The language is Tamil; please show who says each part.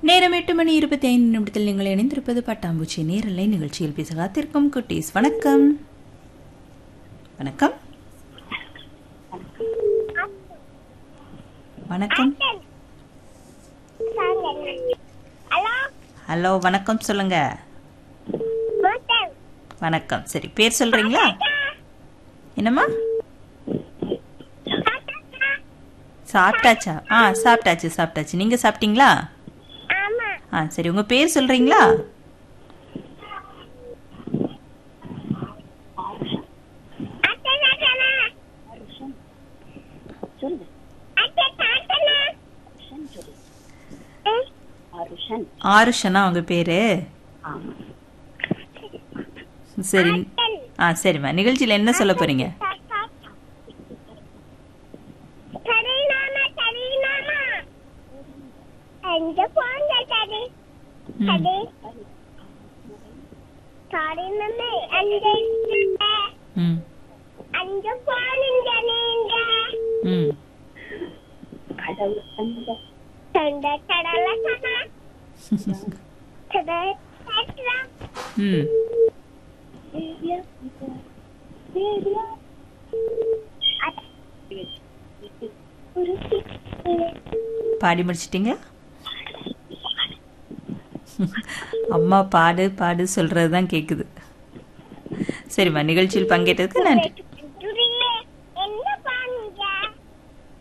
Speaker 1: நேரம் எட்டு மணி இருபத்தி ஐந்து நிமிடத்தில் நீங்கள் இணைந்திருப்பது பட்டாம்பூச்சி நேரலை நிகழ்ச்சியில் பேச காத்திருக்கும் குட்டீஸ் வணக்கம் வணக்கம் வணக்கம்
Speaker 2: ஹலோ
Speaker 1: ஹலோ வணக்கம் சொல்லுங்க
Speaker 2: மாட்டேன்
Speaker 1: வணக்கம் சரி பேர் சொல்றீங்களா என்னம்மா சாப்பிட்டாச்சா ஆ சாப்பிட்டாச்சு சாப்பிட்டாச்சு நீங்க சாப்பிட்டீங்களா
Speaker 2: ஆமா
Speaker 1: ஆ சரி உங்க பேர் சொல்றீங்களா
Speaker 2: அத்தை தாத்தனா அத்தை தாத்தனா
Speaker 1: ஆருஷனா உங்க பேரு சரி ஆ சரிம்மா நிகழ்ச்சியில என்ன சொல்ல போறீங்க
Speaker 2: சரி நானா சரி நானா அஞ்சு போங்க சரி
Speaker 1: ம்.
Speaker 2: சரி சாரி மம்மி அஞ்சு
Speaker 1: ம்
Speaker 2: அஞ்சு போனுங்க நீங்க
Speaker 1: ம்
Speaker 2: தொண்ட கடல சனா கடல் சட்ரா
Speaker 1: ம் பாடி முடிச்சிட்டீங்க அம்மா பாடு பாடு சொல்றது தான் கேக்குது சரிம்மா நிகழ்ச்சியில் பங்கேற்றதுக்கு நன்றி